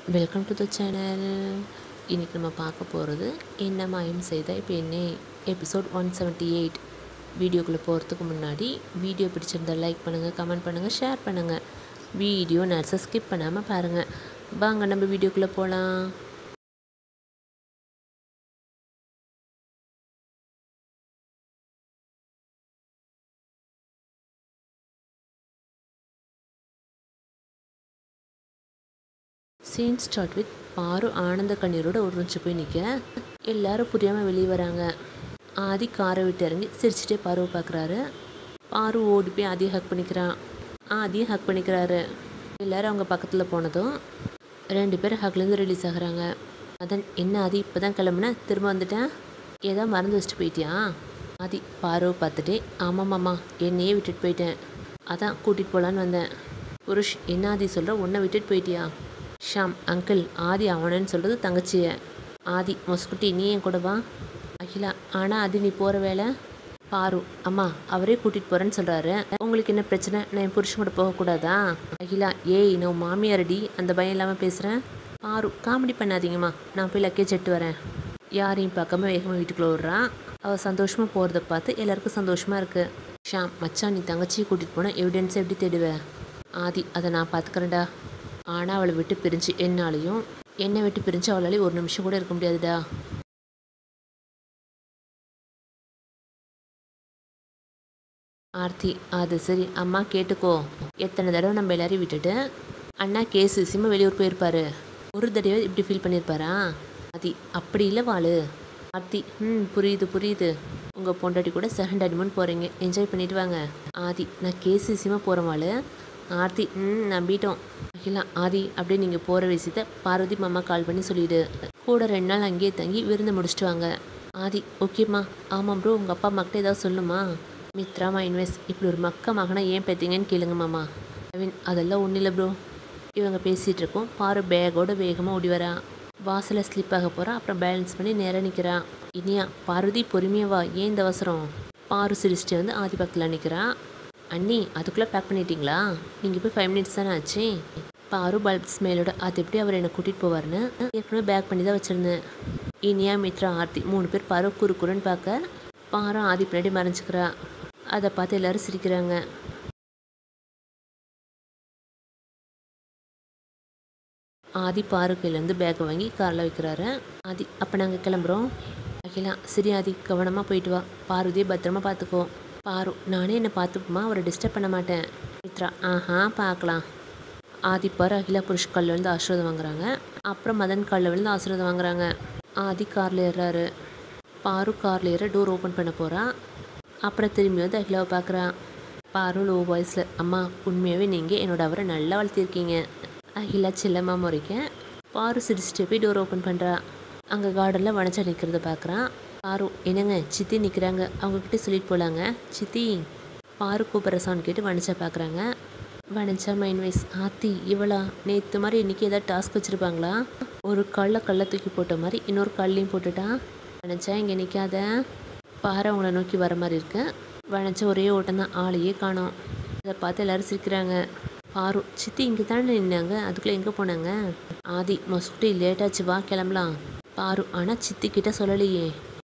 welcome to the channel இன்றைக்கி நம்ம பார்க்க போகிறது என்ன மாயம் செய்த இப்போ என்ன எபிசோட் ஒன் செவன்ட்டி எயிட் வீடியோக்குள்ளே போகிறதுக்கு முன்னாடி வீடியோ பிடிச்சிருந்தா லைக் பண்ணுங்கள் கமெண்ட் பண்ணுங்கள் ஷேர் பண்ணுங்கள் வீடியோ நர்ஸை ஸ்கிப் பண்ணாமல் பாருங்கள் வாங்க நம்ம வீடியோக்குள்ளே போகலாம் சீன் ஸ்டார்ட் வித் பாரு ஆனந்த கண்ணீரோட உருந்துச்சு போய் நிற்க எல்லாரும் புரியாமல் வெளியே வராங்க ஆதி காரை விட்டு இறங்கி சிரிச்சிட்டே பாருவை பார்க்குறாரு பாரு ஓடி போய் ஆதியை ஹக் பண்ணிக்கிறான் ஆதியை ஹக் பண்ணிக்கிறாரு எல்லாரும் அவங்க பக்கத்தில் போனதும் ரெண்டு பேரும் ஹக்லேருந்து ரிலீஸ் ஆகுறாங்க அதன் என்ன ஆதி இப்போ தான் கிளம்புனேன் திரும்ப வந்துட்டேன் ஏதோ மறந்து வச்சுட்டு போயிட்டியா ஆதி பாருவை பார்த்துட்டே ஆமாம்மாம்மா என்னையே விட்டுட்டு போயிட்டேன் அதான் கூட்டிகிட்டு போகலான்னு வந்தேன் புருஷ் என்ன ஆதி சொல்கிற உன்னை விட்டுட்டு போயிட்டியா ஷாம் அங்கிள் ஆதி அவனன்னு சொல்கிறது தங்கச்சிய ஆதி மொசுக்குட்டி நீ என் கூட வா அகிலா ஆனால் அது நீ போகிற வேலை பாரு அம்மா அவரே கூட்டிகிட்டு போகிறேன்னு சொல்கிறாரு உங்களுக்கு என்ன பிரச்சனை நான் என் புருஷன் கூட போகக்கூடாதா அகிலா ஏய் நான் மாமியாரடி அந்த பயம் இல்லாமல் பேசுகிறேன் பாரு காமெடி பண்ணாதீங்கம்மா நான் போய் லக்கேஜ் எட்டு வரேன் யாரையும் பார்க்காம வேகமாக வீட்டுக்குள்ளே விட்றான் அவள் சந்தோஷமாக போகிறத பார்த்து எல்லாருக்கும் சந்தோஷமாக இருக்குது ஷாம் மச்சான் நீ தங்கச்சியை கூட்டிகிட்டு போனால் எவிடன்ஸ் எப்படி தேடுவேன் ஆதி அதை நான் பார்த்துக்கிறேன்டா ஆனால் அவளை விட்டு பிரிஞ்சு என்னாலையும் என்னை விட்டு பிரிஞ்சு அவளாலையும் ஒரு நிமிஷம் கூட இருக்க முடியாதுடா ஆர்த்தி அது சரி அம்மா கேட்டுக்கோ எத்தனை தடவை நம்ம எல்லாரையும் விட்டுட்டு அண்ணா கேஸ் விஷயமா வெளியூர் போயிருப்பாரு ஒரு தடவை இப்படி ஃபீல் பண்ணியிருப்பாரா ஆதி அப்படி இல்லை வாளு ஆர்த்தி ம் புரியுது புரியுது உங்கள் பொண்டாட்டி கூட செகண்ட் அடிமன் போகிறீங்க என்ஜாய் பண்ணிட்டு வாங்க ஆதி நான் கேஸ் விஷயமா போகிறேன் வாளு ஆர்த்தி ம் நம்பிட்டோம் அகிலா ஆதி அப்படியே நீங்கள் போகிற விஷயத்த பார்வதி மாமா கால் பண்ணி சொல்லிவிடு கூட ரெண்டு நாள் அங்கேயே தங்கி விருந்து முடிச்சிட்டு வாங்க ஆதி ஓகேம்மா ஆமாம் ப்ரோ உங்கள் அப்பா அம்மாக்கிட்ட ஏதாவது சொல்லுமா மித்ராமா இன்வெஸ்ட் இப்படி ஒரு மக்க மகனை ஏன் பெற்றீங்கன்னு கேளுங்க மாமா நவீன் அதெல்லாம் ஒன்றும் இல்லை ப்ரோ இவங்க பேசிகிட்டு இருக்கோம் பாரு பேக்கோட வேகமாக ஓடி வரா வாசலில் ஸ்லிப் ஆக போகிறான் அப்புறம் பேலன்ஸ் பண்ணி நேராக நிற்கிறான் இனியா பார்வதி பொறுமையாக வா ஏன் இந்த அவசரம் பாரு சிரிச்சிட்டு வந்து ஆதி பக்கத்தில் நிற்கிறான் அண்ணி அதுக்குள்ளே பேக் பண்ணிட்டீங்களா நீங்கள் போய் ஃபைவ் மினிட்ஸ் தானே ஆச்சு பாரு பல்ப் ஸ்மெயிலோட அது எப்படி அவர் என்னை கூட்டிகிட்டு போவார்னு ஏற்கனவே பேக் பண்ணி தான் வச்சுருந்தேன் இனியா மித்ரா ஆர்த்தி மூணு பேர் பாரு குறு குறுன்னு பார்க்க பாரு ஆதி பின்னாடி மறைஞ்சிக்கிறா அதை பார்த்து எல்லாரும் சிரிக்கிறாங்க ஆதி பாரு கையிலேருந்து பேக்கை வாங்கி காரில் வைக்கிறாரு ஆதி அப்போ நாங்கள் கிளம்புறோம் அகிலா சரி ஆதி கவனமாக போயிட்டு வா பார்வதியை பத்திரமா பார்த்துக்கோ பாரு நானே என்னை பார்த்துப்போமா அவரை டிஸ்டர்ப் பண்ண மாட்டேன் மித்ரா ஆஹா பார்க்கலாம் ஆதி பாரு அகிலா புருஷ் காலில் விழுந்து ஆசீர்வாதம் வாங்குறாங்க அப்புறம் மதன் காலில் விழுந்து ஆசீர்வாதம் வாங்குறாங்க ஆதி காரில் ஏறுறாரு பாரு காரில் ஏற டோர் ஓப்பன் பண்ண போகிறா அப்புறம் திரும்பி வந்து அகிலாவை பார்க்குறா பாரு லோ வாய்ஸில் அம்மா உண்மையாகவே நீங்கள் என்னோட அவரை நல்லா வளர்த்திருக்கீங்க அகிலா செல்லம்மா முறைக்க பாரு சிரிச்சிட்டு போய் டோர் ஓப்பன் பண்ணுறா அங்கே கார்டனில் வனச்சா நிற்கிறத பார்க்குறான் பாரு என்னங்க சித்தி நிற்கிறாங்க அவங்கக்கிட்ட சொல்லிட்டு போகலாங்க சித்தி பாரு கூப்பிட்ற சவுண்ட் கேட்டு வனிச்சா பார்க்குறாங்க வனிச்சா மைண்ட் வைஸ் ஆத்தி இவளா நேற்று மாதிரி இன்றைக்கி ஏதாவது டாஸ்க் வச்சுருப்பாங்களா ஒரு கல்லை கல்லை தூக்கி போட்ட மாதிரி இன்னொரு கல்லையும் போட்டுட்டான் வனிச்சா இங்கே நிற்காத பாறை அவங்கள நோக்கி வர மாதிரி இருக்கு வனச்ச ஒரே ஓட்டம் தான் ஆளையே காணோம் அதை பார்த்து எல்லாரும் சிரிக்கிறாங்க பாரு சித்தி இங்கே தானே நின்னாங்க அதுக்குள்ளே எங்கே போனாங்க ஆதி மொசுக்குட்டி லேட்டாச்சு வா கிளம்பலாம் பாரு ஆனால் சித்தி கிட்ட சொல்லலையே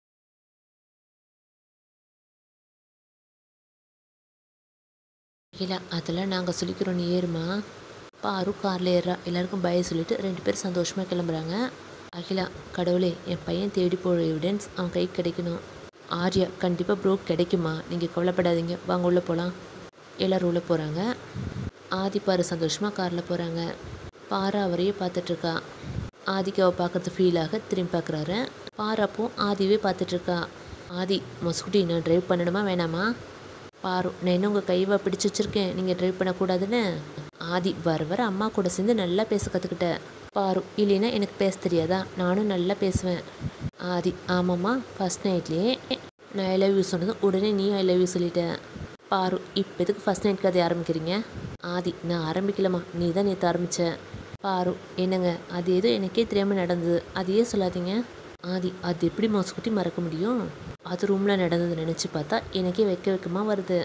இல்லை அதெல்லாம் நாங்கள் சொல்லிக்கிறோம் நீ ஏறுமா பாரு காரில் ஏறுறா எல்லாருக்கும் பய சொல்லிட்டு ரெண்டு பேரும் சந்தோஷமாக கிளம்புறாங்க அகிலா கடவுளே என் பையன் தேடி போகிற எவிடன்ஸ் அவன் கைக்கு கிடைக்கணும் ஆர்யா கண்டிப்பாக ப்ரோ கிடைக்குமா நீங்கள் கவலைப்படாதீங்க வாங்க உள்ளே போகலாம் எல்லோரும் உள்ளே போகிறாங்க ஆதி பாரு சந்தோஷமாக காரில் போகிறாங்க பாரு அவரையே பார்த்துட்ருக்கா ஆதிக்கு அவள் பார்க்குறது ஃபீல் ஆக திரும்பி பார்க்குறாரு பாரு அப்போ ஆதியவே பார்த்துட்ருக்கா ஆதி மொசுக்குட்டி நான் ட்ரைவ் பண்ணணுமா வேணாமா பாரு நான் இன்னும் உங்கள் கைவை பிடிச்சி வச்சுருக்கேன் நீங்கள் ட்ரைவ் பண்ணக்கூடாதுன்னு ஆதி வர வர அம்மா கூட சேர்ந்து நல்லா பேச கற்றுக்கிட்டேன் பாரு இல்லைன்னா எனக்கு பேச தெரியாதா நானும் நல்லா பேசுவேன் ஆதி ஆமாம்மா ஃபஸ்ட் நைட்லேயே நான் ஐ லவ் யூ சொன்னதும் உடனே நீ ஐ லவ் யூ சொல்லிட்டேன் பாரு இப்போ எதுக்கு ஃபஸ்ட் நைட் கதை ஆரம்பிக்கிறீங்க ஆதி நான் ஆரம்பிக்கலம்மா நீ தான் நேற்று ஆரம்பித்த பாரு என்னங்க அது ஏதோ எனக்கே தெரியாமல் நடந்தது அதையே சொல்லாதீங்க ஆதி அது எப்படி மோசக்குட்டி மறக்க முடியும் அது ரூமில் நடந்தது நினச்சி பார்த்தா எனக்கே வைக்க வைக்கமாக வருது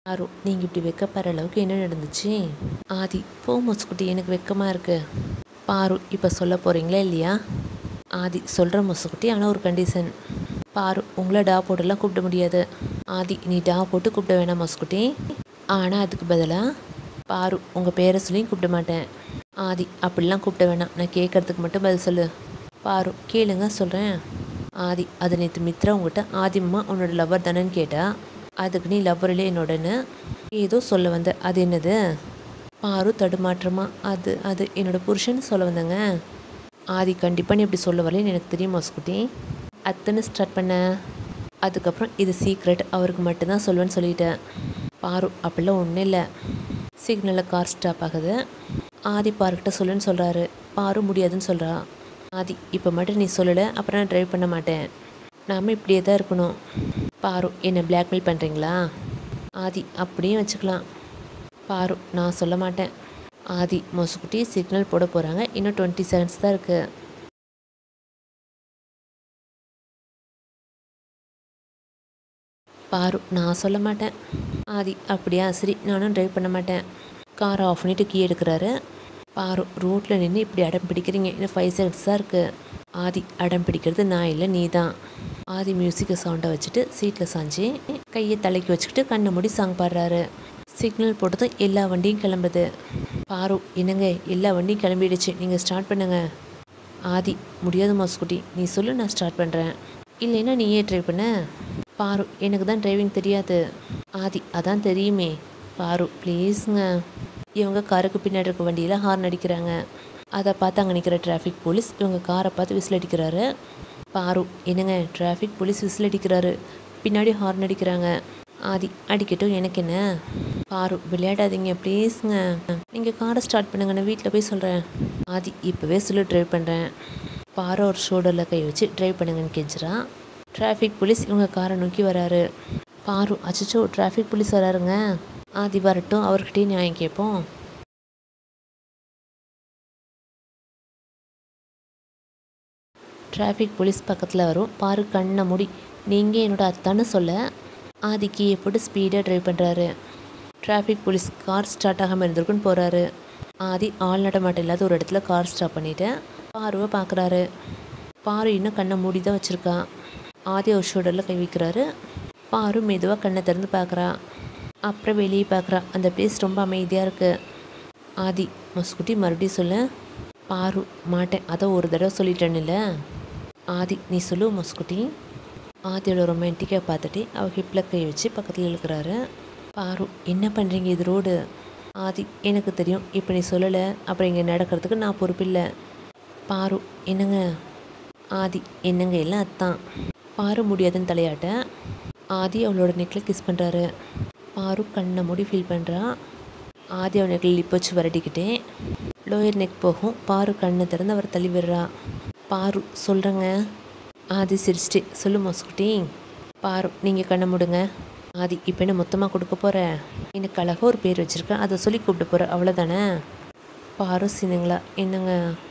பாரு நீங்கள் இப்படி வெக்கப்படுற அளவுக்கு என்ன நடந்துச்சு ஆதி போ மொசுக்குட்டி எனக்கு வெக்கமாக இருக்கு பாரு இப்போ சொல்ல போகிறீங்களா இல்லையா ஆதி சொல்கிற மொசுக்குட்டி ஆனால் ஒரு கண்டிஷன் பாரு உங்களை டா போட்டுலாம் கூப்பிட முடியாது ஆதி நீ டா போட்டு கூப்பிட வேணாம் மொசுக்குட்டி ஆனால் அதுக்கு பதிலாக பாரு உங்கள் பேரை சொல்லியும் கூப்பிட மாட்டேன் ஆதி அப்படிலாம் கூப்பிட வேணாம் நான் கேட்கறதுக்கு மட்டும் பதில் சொல்லு பாரு கேளுங்க சொல்கிறேன் ஆதி அது நேற்று மித்ரா உங்ககிட்ட ஆதிம்மா உன்னோட லவ்வர் தானேன்னு கேட்டா அதுக்கு நீ லவ்வர் இல்லை என்னோடன்னு ஏதோ சொல்ல வந்த அது என்னது பாரு தடுமாற்றமா அது அது என்னோட புருஷன் சொல்ல வந்தேங்க ஆதி கண்டிப்பாக நீ இப்படி சொல்ல வரலன்னு எனக்கு தெரியும் மொஸ்குட்டி அத்தனை ஸ்டார்ட் பண்ண அதுக்கப்புறம் இது சீக்ரெட் அவருக்கு மட்டும்தான் சொல்லுவேன்னு சொல்லிட்டேன் பாரு அப்படிலாம் ஒன்றும் இல்லை சிக்னலில் கார் ஸ்டாப் ஆகுது ஆதி பார்க்கிட்ட சொல்லுன்னு சொல்கிறாரு பாரு முடியாதுன்னு சொல்கிறா ஆதி இப்போ மட்டும் நீ சொல்லலை அப்புறம் நான் ட்ரைவ் பண்ண மாட்டேன் நாம இப்படியே தான் இருக்கணும் பாரு என்னை பிளாக்மெயில் பண்ணுறீங்களா ஆதி அப்படியும் வச்சுக்கலாம் பாரு நான் சொல்ல மாட்டேன் ஆதி மொசுக்குட்டி சிக்னல் போட போகிறாங்க இன்னும் டுவெண்ட்டி செகண்ட்ஸ் தான் இருக்குது பாரு நான் சொல்ல மாட்டேன் ஆதி அப்படியா சரி நானும் ட்ரைவ் பண்ண மாட்டேன் காரை ஆஃப் பண்ணிட்டு கீ எடுக்கிறாரு பாரு ரோட்டில் நின்று இப்படி அடம் பிடிக்கிறீங்க இன்னும் ஃபைவ் செகண்ட்ஸ் தான் இருக்குது ஆதி அடம் பிடிக்கிறது நான் இல்லை நீ தான் ஆதி மியூசிக்கை சவுண்டை வச்சுட்டு சீட்டில் சாஞ்சு கையை தலைக்கு வச்சுக்கிட்டு கண்ணை மூடி சாங் பாடுறாரு சிக்னல் போட்டதும் எல்லா வண்டியும் கிளம்புது பாரு என்னங்க எல்லா வண்டியும் கிளம்பிடுச்சு நீங்கள் ஸ்டார்ட் பண்ணுங்க ஆதி முடியாது மாஸ்குட்டி நீ சொல்லு நான் ஸ்டார்ட் பண்ணுறேன் இல்லைன்னா நீயே ட்ரை பண்ண பாரு எனக்கு தான் டிரைவிங் தெரியாது ஆதி அதான் தெரியுமே பாரு ப்ளீஸுங்க இவங்க காருக்கு பின்னாடி இருக்க வண்டியில் ஹார்ன் அடிக்கிறாங்க அதை பார்த்து அங்கே நிற்கிற டிராஃபிக் போலீஸ் இவங்க காரை பார்த்து விசில் அடிக்கிறாரு பாரு என்னங்க டிராஃபிக் போலீஸ் விசில் அடிக்கிறாரு பின்னாடி ஹார்ன் அடிக்கிறாங்க ஆதி அடிக்கட்டும் எனக்கு என்ன பாரு விளையாடாதீங்க ப்ளீஸுங்க நீங்கள் காரை ஸ்டார்ட் பண்ணுங்க நான் வீட்டில் போய் சொல்கிறேன் ஆதி இப்போவே சொல்லி ட்ரைவ் பண்ணுறேன் பாரு ஒரு ஷோல்டரில் கை வச்சு ட்ரைவ் பண்ணுங்கன்னு கெஞ்சுறா டிராஃபிக் போலீஸ் இவங்க காரை நோக்கி வராரு பாரு அச்சச்சோ டிராஃபிக் போலீஸ் வராருங்க ஆதி வரட்டும் அவர்கிட்டயே நியாயம் கேட்போம் டிராஃபிக் போலீஸ் பக்கத்தில் வரும் பாரு கண்ணை மூடி நீங்கள் என்னோட அத்தான்னு சொல்ல ஆதிக்கு எப்படி ஸ்பீடாக ட்ரைவ் பண்ணுறாரு டிராஃபிக் போலீஸ் கார் ஸ்டார்ட் ஆகாமல் இருந்திருக்குன்னு போகிறாரு ஆதி ஆள் நடமாட்டம் இல்லாத ஒரு இடத்துல கார் ஸ்டாப் பண்ணிவிட்டு பாருவை பார்க்குறாரு பாரு இன்னும் கண்ணை மூடி தான் வச்சுருக்கா ஆதி ஒரு ஷோல்டரில் கை வைக்கிறாரு பாரு மெதுவாக கண்ணை திறந்து பார்க்குறா அப்புறம் வெளியே பார்க்குறா அந்த பிளேஸ் ரொம்ப அமைதியாக இருக்குது ஆதி மஸ்குட்டி மறுபடியும் சொல்லு பாரு மாட்டேன் அதை ஒரு தடவை சொல்லிட்டேன்னுல ஆதி நீ சொல்லு மஸ்குட்டி ஆதியோட ரொமான்டிக்காக பார்த்துட்டு அவ ஹிப்பில் கை வச்சு பக்கத்தில் இழுக்கிறாரு பாரு என்ன பண்ணுறீங்க இது ரோடு ஆதி எனக்கு தெரியும் இப்போ நீ சொல்லலை அப்புறம் இங்கே நடக்கிறதுக்கு நான் பொறுப்பில்லை பாரு என்னங்க ஆதி என்னங்க எல்லாம் அத்தான் பாரு முடியாதுன்னு தலையாட்ட ஆதி அவளோட நெக்கில் கிஸ் பண்ணுறாரு பாரு கண்ணை மூடி ஃபீல் பண்ணுறா ஆதி அவன் நெக்கில் லிப் வச்சு வரட்டிக்கிட்டே லோயர் நெக் போகும் பாரு கண்ணை திறந்து அவர் தள்ளி விடுறா பாரு சொல்கிறேங்க ஆதி சிரிச்சிட்டு சொல்லு மொசுக்குட்டி பாரு நீங்கள் கண்ணை மூடுங்க ஆதி இப்போ என்ன மொத்தமாக கொடுக்க போகிற எனக்கு அழகாக ஒரு பேர் வச்சுருக்கேன் அதை சொல்லி கூப்பிட்டு போகிற அவ்வளோதானே பாரு சின்னுங்களா என்னங்க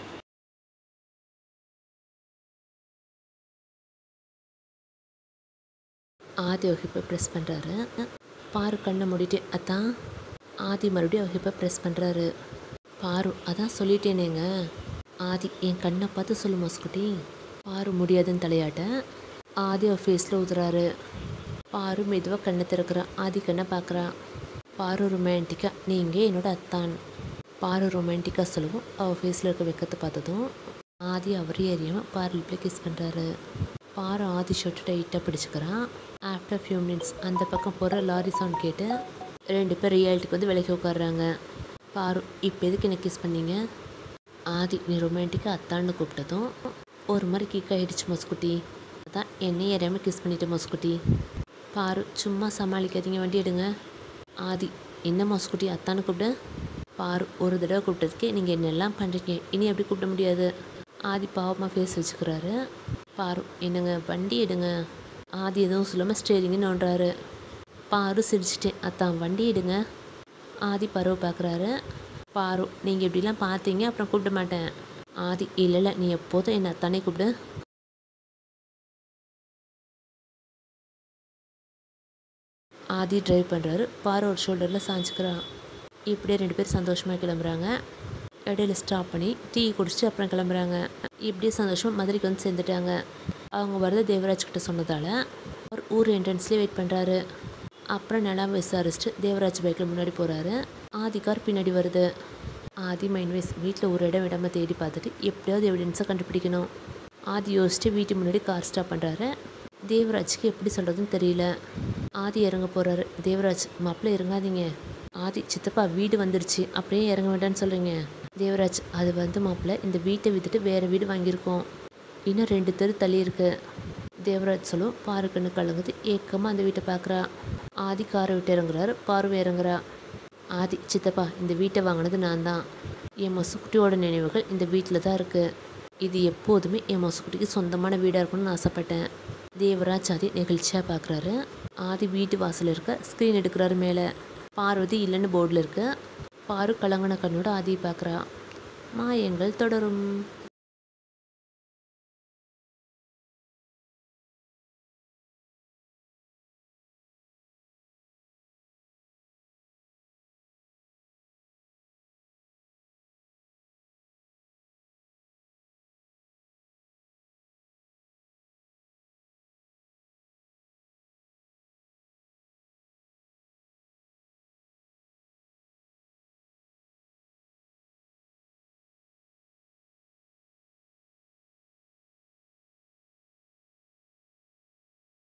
ஆதி அவ ஹிப்பை ப்ரெஸ் பண்ணுறாரு பாரு கண்ணை மூடிட்டு அதான் ஆதி மறுபடியும் அவ ஹிப்பை ப்ரெஸ் பண்ணுறாரு பாரு அதான் சொல்லிட்டேனேங்க ஆதி என் கண்ணை பார்த்து சொல்லு மொசுக்குட்டி பாரு முடியாதுன்னு தலையாட்ட ஆதி அவ ஃபேஸில் ஊதுறாரு பாரு மெதுவாக கண்ணை திறக்கிறா ஆதி கண்ணை பார்க்குறா பாரு ரொமான்டிக்காக நீங்கள் என்னோட அத்தான் பாரு ரொமான்டிக்காக சொல்லவும் அவள் ஃபேஸில் இருக்க வெக்கத்தை பார்த்ததும் ஆதி அவரே அறியாமல் பாரு லிப்பில் கிஸ் பண்ணுறாரு பாரு ஆதி ஷர்ட்டு டைட்டாக பிடிச்சிக்கிறான் ஆஃப்டர் ஃபியூ மினிட்ஸ் அந்த பக்கம் போகிற லாரி சவுண்ட் கேட்டு ரெண்டு பேர் ரியாலிட்டிக்கு வந்து விலைக்கு உட்காடுறாங்க பாரு இப்போ எதுக்கு என்ன கிஸ் பண்ணீங்க ஆதி நீ ரொமான்டிக்காக அத்தான்னு கூப்பிட்டதும் ஒரு மாதிரி கிக் ஆகிடுச்சு மொசுக்குட்டி அதான் என்னையும் அறியாமல் கிஸ் பண்ணிட்டு மொசுக்குட்டி பாரு சும்மா சமாளிக்காதீங்க வண்டி எடுங்க ஆதி என்ன மொசுக்குட்டி அத்தான்னு கூப்பிடு பாரு ஒரு தடவை கூப்பிட்டதுக்கே நீங்கள் என்னெல்லாம் பண்ணுறீங்க இனி எப்படி கூப்பிட முடியாது ஆதி பாவமாக ஃபேஸ் வச்சுக்கிறாரு பாரு என்னங்க வண்டி எடுங்க ஆதி எதுவும் சொல்லாமல் ஸ்டேரிங்கு நோண்டுறாரு பாரு சிரிச்சிட்டேன் அத்தான் வண்டி எடுங்க ஆதி பருவை பார்க்குறாரு பாரு நீங்கள் இப்படிலாம் பார்த்தீங்க அப்புறம் கூப்பிட மாட்டேன் ஆதி இல்லை இல்லை நீ எப்போதும் என்னை அத்தானே கூப்பிடு ஆதி டிரைவ் பண்ணுறாரு பாரு ஒரு ஷோல்டரில் சாஞ்சிக்கிறான் இப்படியே ரெண்டு பேரும் சந்தோஷமாக கிளம்புறாங்க இடையில ஸ்டாப் பண்ணி டீ குடிச்சிட்டு அப்புறம் கிளம்புறாங்க இப்படியே சந்தோஷமாக மதுரைக்கு வந்து சேர்ந்துட்டாங்க அவங்க வரது தேவராஜ் கிட்ட சொன்னதால் அவர் ஊர் என்ட்ரன்ஸ்லேயே வெயிட் பண்ணுறாரு அப்புறம் நிலம் விசாரிச்சுட்டு தேவராஜ் பைக்கில் முன்னாடி போகிறாரு ஆதி கார் பின்னாடி வருது ஆதி மைண்ட் வைஸ் வீட்டில் ஒரு இடம் விடாமல் தேடி பார்த்துட்டு எப்படியாவது எவிடன்ஸை கண்டுபிடிக்கணும் ஆதி யோசிச்சுட்டு வீட்டு முன்னாடி கார் ஸ்டாப் பண்ணுறாரு தேவராஜ்க்கு எப்படி சொல்கிறதுன்னு தெரியல ஆதி இறங்க போகிறாரு தேவராஜ் மாப்பிள்ளை இறங்காதீங்க ஆதி சித்தப்பா வீடு வந்துருச்சு அப்படியே இறங்க வேண்டாம்னு சொல்கிறீங்க தேவராஜ் அது வந்து மாப்பிள்ளை இந்த வீட்டை விற்றுட்டு வேறு வீடு வாங்கியிருக்கோம் இன்னும் ரெண்டு தெரு தள்ளி இருக்கு தேவராஜ் சொல்லும் பாரு கண்ணு கலங்குது ஏக்கமாக அந்த வீட்டை பார்க்குறா ஆதி காரை விட்டு இறங்குறாரு பார்வை இறங்குறா ஆதி சித்தப்பா இந்த வீட்டை வாங்கினது நான் தான் என் மொசுக்குட்டியோட நினைவுகள் இந்த வீட்டில் தான் இருக்குது இது எப்போதுமே என் மொசுக்குட்டிக்கு சொந்தமான வீடாக இருக்கணும்னு ஆசைப்பட்டேன் தேவராஜ் ஆதி நெகிழ்ச்சியாக பார்க்குறாரு ஆதி வீட்டு வாசல் இருக்க ஸ்க்ரீன் எடுக்கிறாரு மேலே பார்வதி இல்லைன்னு போர்டில் இருக்கு பாரு கலங்கன கண்ணோட ஆதியை பார்க்குறா மாயங்கள் தொடரும்